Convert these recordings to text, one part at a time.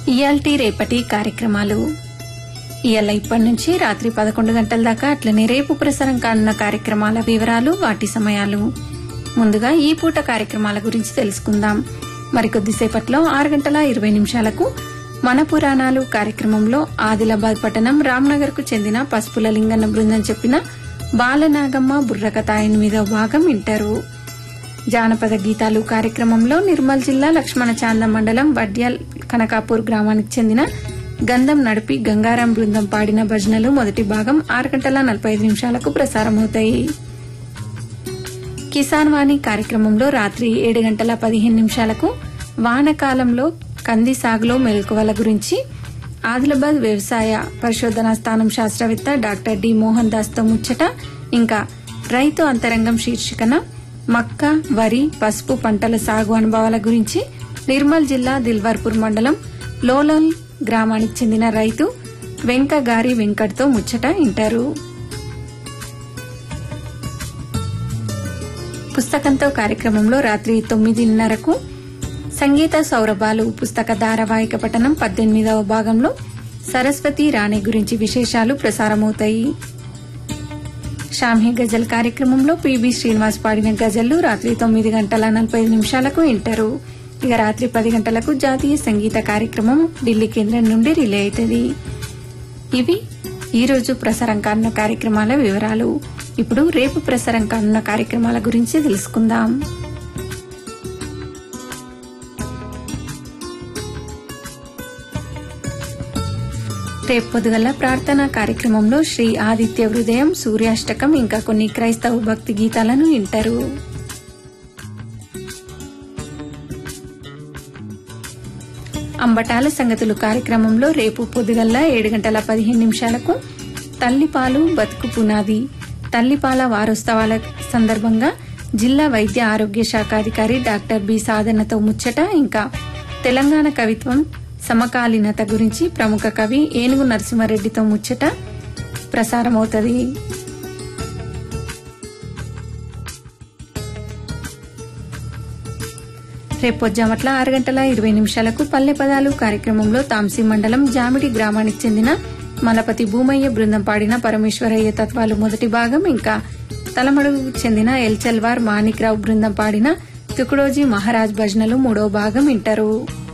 ఇయాల్టి రేపటి కార్యక్రమాలు ఇయాల ఇప్పటి నుంచి రాత్రి పదకొండు గంటల దాకా అట్లనే రేపు ప్రసారం కానున్న కార్యక్రమాల వివరాలు వాటి సమయాలు ముందుగా ఈ పూట కార్యక్రమాల గురించి తెలుసుకుందాం మరికొద్దిసేపట్లో ఆరు గంటల ఇరవై నిమిషాలకు మన పురాణాలు కార్యక్రమంలో ఆదిలాబాద్ పట్టణం రామ్నగర్ కు చెందిన పసుపుల లింగన్న బృందం చెప్పిన బాలనాగమ్మ బుర్రకథ ఎనిమిదవ భాగం వింటారు జానపద గీతాలు కార్యక్రమంలో నిర్మల్ జిల్లా లక్ష్మణ చాంద మండలం వడ్యాల్ కనకాపూర్ గ్రామానికి చెందిన గంధం నడిపి గంగారాం బృందం పాడిన భజనలు మొదటి భాగం ఆరు గంటల నలభై ఐదు నిమిషాలకు ప్రసారమవుతాయి కిసాన్ వాణి కార్యక్రమంలో రాత్రి ఏడు గంటల పదిహేను నిమిషాలకు వానకాలంలో కంది సాగులో మెలకువల గురించి ఆదిలాబాద్ వ్యవసాయ పరిశోధనా స్థానం శాస్త్రవేత్త డాక్టర్ డి మోహన్ దాస్ తో ముచ్చట ఇంకా రైతు అంతరంగం శీర్షికన మక్క వరి పసుపు పంటల సాగు అనుభవాల గురించి నిర్మల్ జిల్లా దిల్వర్పూర్ మండలం లోలల్ గ్రామానికి చెందిన రైతు వెంకగారి వెంకట్తో ముచ్చట ఇంటారు పుస్తకంతో కార్యక్రమంలో రాత్రి తొమ్మిదిన్నరకు సంగీత సౌరభాలు పుస్తక ధారావాహిక పఠనం పద్దెనిమిదవ భాగంలో సరస్వతి రాణి గురించి విశేషాలు ప్రసారమవుతాయి షామ్హి గజల్ కార్యక్రమంలో పిబి శ్రీనివాస్ పాడిన గజళ్లు రాత్రి తొమ్మిది గంటల నలభై ఐదు నిమిషాలకు వింటారు ఇక రాత్రి పది గంటలకు జాతీయ సంగీత కార్యక్రమం ఢిల్లీ కేంద్రం నుండి రిలే అవుతుంది ఇవి ఈ రోజు ప్రసారం కానున్న కార్యక్రమాల వివరాలు ఇప్పుడు రేపు ప్రసారం కానున్న కార్యక్రమాల గురించి తెలుసుకుందాం రేపు పొద్దుగల ప్రార్థనా కార్యక్రమంలో శ్రీ ఆదిత్య హృదయం సూర్యాష్టకం ఇంకా కొన్ని క్రైస్తవ భక్తి గీతాలను వింటారు అంబటాల సంగతులు కార్యక్రమంలో రేపు పొద్దుగల్ల ఏడు గంటల పదిహేను నిమిషాలకు తల్లిపాలు బతుకు పునాది తల్లిపాల వారోత్సవాల సందర్భంగా జిల్లా వైద్య ఆరోగ్య శాఖ అధికారి డాక్టర్ బి సాధనతో ముచ్చట ఇంకా తెలంగాణ కవిత్వం సమకాలీనత గురించి ప్రముఖ కవి ఏనుగు నరసింహారెడ్డితో ముచ్చట ప్రసారమవుతుంది రేపు పొద్దుమట్ల ఆరు గంటల ఇరవై నిమిషాలకు పల్లె పదాలు కార్యక్రమంలో తాంసీ మండలం జామిడి గ్రామానికి చెందిన మలపతి భూమయ్య బృందం పాడిన పరమేశ్వరయ్య తత్వాలు మొదటి భాగం ఇంకా తలమడుగుకు చెందిన ఎల్చల్వార్ మాణిక్రావు బృందం పాడిన తుకుడోజీ మహారాజ్ భజనలు మూడో భాగం వింటారు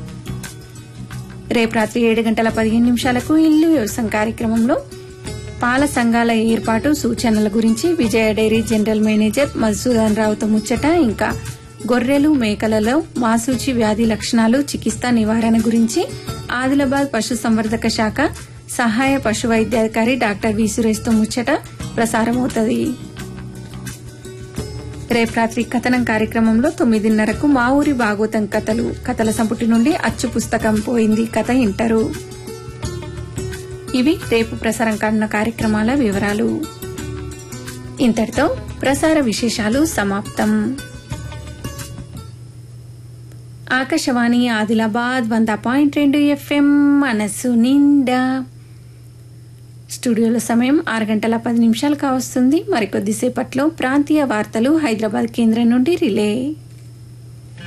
రేపు రాత్రి ఏడు గంటల పదిహేను నిమిషాలకు ఇల్లు వ్యవసాయం కార్యక్రమంలో పాల సంఘాల ఏర్పాటు సూచనల గురించి Vijaya Dairy general manager Madhusudan రావుతో ముచ్చట ఇంకా గొర్రెలు మేకలలో మాసూచి వ్యాధి లక్షణాలు చికిత్స నివారణ గురించి ఆదిలాబాద్ పశు సంవర్ధక శాఖ సహాయ పశు వైద్యాధికారి డాక్టర్ వి సురేష్తో ముచ్చట ప్రసారమవుతుంది రేపు రాత్రి కథనం కార్యక్రమంలో తొమ్మిదిన్నరకు మా ఊరి భాగవతం కథలు కథల సంపుటి నుండి అచ్చు పుస్తకం పోయింది కథ ఇంటారు ఇవి రేపు ప్రసారం కానున్న కార్యక్రమాల వివరాలు ఇంతటితో ప్రసార విశేషాలు సమాప్తం ఆకాశవాణి ఆదిలాబాద్ వంద పాయింట్ రెండు ఎఫ్ఎం మనస్సు నిండా స్టూడియోలో సమయం ఆరు గంటల పది నిమిషాలు కావస్తుంది మరికొద్దిసేపట్లో ప్రాంతీయ వార్తలు హైదరాబాద్ కేంద్రం నుండి రిలే